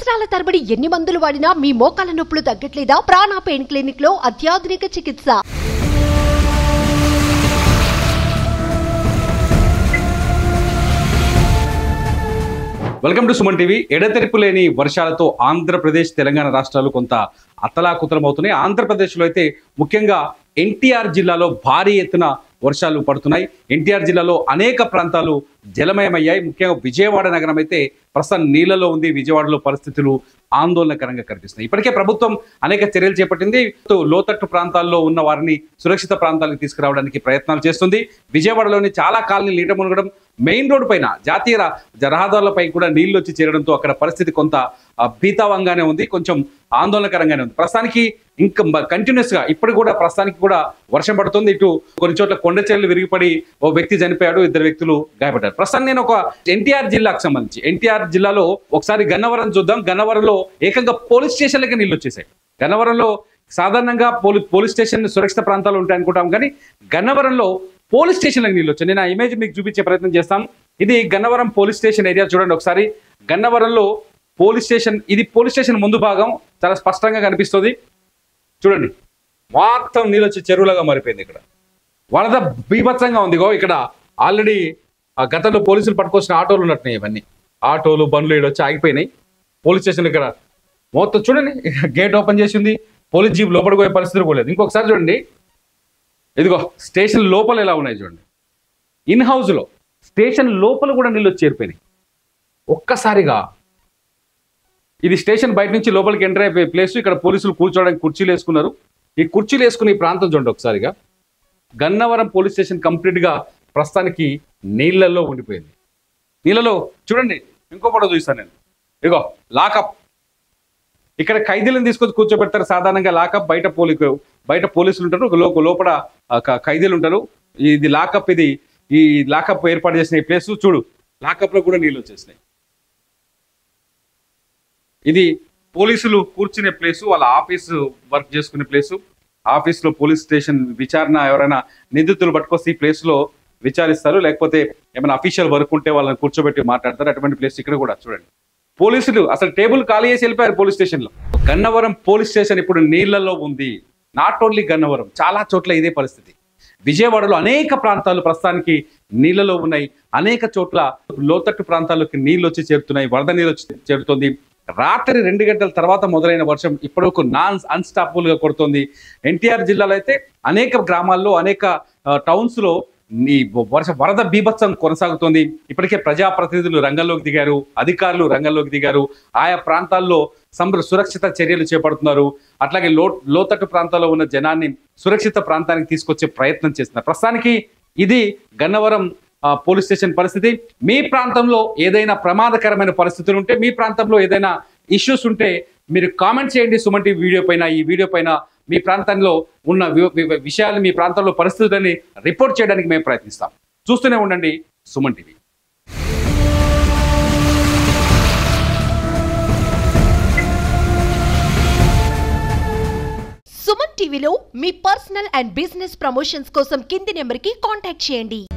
సంవత్సరాల తరబడి ఎన్ని మందులు వాడినా మీ మోకాల నొప్పులు తగ్గట్లేదా ప్రాణ పెయిన్ క్లినిక్ లో అత్యాధునిక చికిత్స వెల్కమ్ టు సుమన్ టీవీ ఎడతెరిపు లేని వర్షాలతో ఆంధ్రప్రదేశ్ తెలంగాణ రాష్ట్రాలు కొంత అతలాకుతలమవుతున్నాయి ఆంధ్రప్రదేశ్లో అయితే ముఖ్యంగా ఎన్టీఆర్ జిల్లాలో భారీ ఎత్తున వర్షాలు పడుతున్నాయి ఎన్టీఆర్ జిల్లాలో అనేక ప్రాంతాలు జలమయమయ్యాయి ముఖ్యంగా విజయవాడ నగరం అయితే ప్రస్తుతం నీళ్లలో ఉంది విజయవాడలో పరిస్థితులు ఆందోళనకరంగా కనిపిస్తున్నాయి ఇప్పటికే ప్రభుత్వం అనేక చర్యలు చేపట్టింది లోతట్టు ప్రాంతాల్లో ఉన్న వారిని సురక్షిత ప్రాంతాలకు తీసుకురావడానికి ప్రయత్నాలు చేస్తుంది విజయవాడలోని చాలా కాలనీలు నీట మునగడం మెయిన్ రోడ్ పైన జాతీయ ర- రహదారులపై కూడా నీళ్లు వచ్చి చేరడంతో అక్కడ పరిస్థితి కొంత ఆ, భీతావంగానే ఉంది కొంచెం ఆందోళనకరంగానే ఉంది ప్రస్తుతానికి ఇంకా కంటిన్యూస్ గా ఇప్పుడు కూడా ప్రస్తుతానికి కూడా వర్షం పడుతుంది ఇటు కొన్ని చోట్ల కొండ చర్యలు విరిగిపడి ఓ వ్యక్తి చనిపోయాడు ఇద్దరు వ్యక్తులు గాయపడ్డారు ప్రస్తుతం నేను ఒక ఎన్టీఆర్ జిల్లాకు సంబంధించి ఎన్టీఆర్ జిల్లాలో ఒకసారి గన్నవరం చూద్దాం గన్నవరంలో ఏకంగా పోలీస్ స్టేషన్లకి నీళ్ళు వచ్చేసాయి గన్నవరంలో సాధారణంగా పోలీ పోలీస్ స్టేషన్ సురక్షిత ప్రాంతాలు ఉంటాయి అనుకుంటాం కానీ గన్నవరంలో పోలీస్ స్టేషన్లకు నీళ్ళు వచ్చాయి నేను ఆ ఇమేజ్ మీకు చూపించే ప్రయత్నం చేస్తాం ఇది గన్నవరం పోలీస్ స్టేషన్ ఏరియా చూడండి ఒకసారి గన్నవరంలో పోలీస్ స్టేషన్ ఇది పోలీస్ స్టేషన్ ముందు భాగం చాలా స్పష్టంగా కనిపిస్తుంది చూడండి మొత్తం నీళ్ళు వచ్చి చెరువులాగా మారిపోయింది ఇక్కడ వరద బీభత్సంగా ఉంది గో ఇక్కడ ఆల్రెడీ ఆ గతంలో పోలీసులు పట్టుకొచ్చిన ఆటోలు ఉన్నట్టున్నాయి ఇవన్నీ ఆటోలు బండ్లు ఇక్కడ వచ్చి ఆగిపోయినాయి పోలీస్ స్టేషన్ ఇక్కడ మొత్తం చూడండి గేట్ ఓపెన్ చేసింది పోలీస్ జీప్ లోపలికి పోయే పరిస్థితి కూడా లేదు ఇంకొకసారి చూడండి ఇదిగో స్టేషన్ లోపల ఎలా ఉన్నాయి చూడండి ఇన్ హౌస్లో స్టేషన్ లోపల కూడా నీళ్ళు వచ్చి చేరిపోయినాయి ఒక్కసారిగా ఇది స్టేషన్ బయట నుంచి లోపలికి ఎంటర్ అయిపోయే ప్లేస్ ఇక్కడ పోలీసులు కూర్చోవడానికి కుర్చీలు వేసుకున్నారు ఈ కుర్చీలు వేసుకుని ఈ ప్రాంతం చూడండి ఒకసారిగా గన్నవరం పోలీస్ స్టేషన్ కంప్లీట్ గా ప్రస్తుతానికి నీళ్లలో ఉండిపోయింది నీళ్ళలో చూడండి ఇంకో ఫోటో చూస్తాను నేను ఇగో లాకప్ ఇక్కడ ఖైదీలను తీసుకొచ్చి కూర్చోబెడతారు సాధారణంగా లాకప్ బయట పోలీ బయట పోలీసులు ఉంటారు ఒక లో- లోపల ఆ, క- ఖైదీలు ఉంటారు ఇది లాకప్ ఇది ఈ లాకప్ ఏర్పాటు చేసిన ఈ ప్లేస్ చూడు లాకప్ లో కూడా నీళ్ళు వచ్చేసినాయి ఇది పోలీసులు కూర్చునే ప్లేసు వాళ్ళ ఆఫీస్ వర్క్ చేసుకునే ప్లేసు ఆఫీస్ లో పోలీస్ స్టేషన్ విచారణ ఎవరైనా నిందితులు పట్టుకొస్తే ఈ ప్లేస్ లో విచారిస్తారు లేకపోతే ఏమైనా అఫీషియల్ వర్క్ ఉంటే వాళ్ళని కూర్చోబెట్టి మాట్లాడతారు అటువంటి ప్లేస్ ఇక్కడ కూడా చూడండి పోలీసులు అసలు టేబుల్ ఖాళీ చేసి వెళ్ళిపోయారు పోలీస్ స్టేషన్ లో గన్నవరం పోలీస్ స్టేషన్ ఇప్పుడు నీళ్లలో ఉంది నాట్ ఓన్లీ గన్నవరం చాలా చోట్ల ఇదే పరిస్థితి విజయవాడలో అనేక ప్రాంతాలు ప్రస్తుతానికి నీళ్లలో ఉన్నాయి అనేక చోట్ల లోతట్టు ప్రాంతాల్లోకి నీళ్లు వచ్చి చేరుతున్నాయి వరద నీళ్ళు వచ్చి చేరుతుంది రాత్రి రెండు గంటల తర్వాత మొదలైన వర్షం ఇప్పటివరకు నాన్ అన్స్టాపబుల్ గా కొడుతుంది ఎన్టీఆర్ జిల్లాలో అయితే అనేక గ్రామాల్లో అనేక టౌన్స్ లో ఈ వర్ష వరద బీభత్సం కొనసాగుతోంది ఇప్పటికే ప్రజాప్రతినిధులు రంగంలోకి దిగారు అధికారులు రంగంలోకి దిగారు ఆయా ప్రాంతాల్లో సంబర సురక్షిత చర్యలు చేపడుతున్నారు అట్లాగే లో లోతట్టు ప్రాంతాల్లో ఉన్న జనాన్ని సురక్షిత ప్రాంతానికి తీసుకొచ్చే ప్రయత్నం చేస్తున్నారు ప్రస్తుతానికి ఇది గన్నవరం ఆ, పోలీస్ స్టేషన్ పరిస్థితి మీ ప్రాంతంలో ఏదైనా ప్రమాదకరమైన పరిస్థితులు ఉంటే మీ ప్రాంతంలో ఏదైనా ఇష్యూస్ ఉంటే మీరు కామెంట్ చేయండి సుమన్ టీవీ వీడియో పైన ఈ వీడియో పైన మీ ప్రాంతంలో ఉన్న వి- వి- విషయాలు మీ ప్రాంతంలో పరిస్థితులని రిపోర్ట్ చేయడానికి మేము ప్రయత్నిస్తాం చూస్తూనే ఉండండి సుమన్ టీవీ సుమన్ టీవీలో మీ పర్సనల్ అండ్ బిజినెస్ ప్రమోషన్స్ కోసం కింది నెంబర్ కి కాంటాక్ట్ చేయండి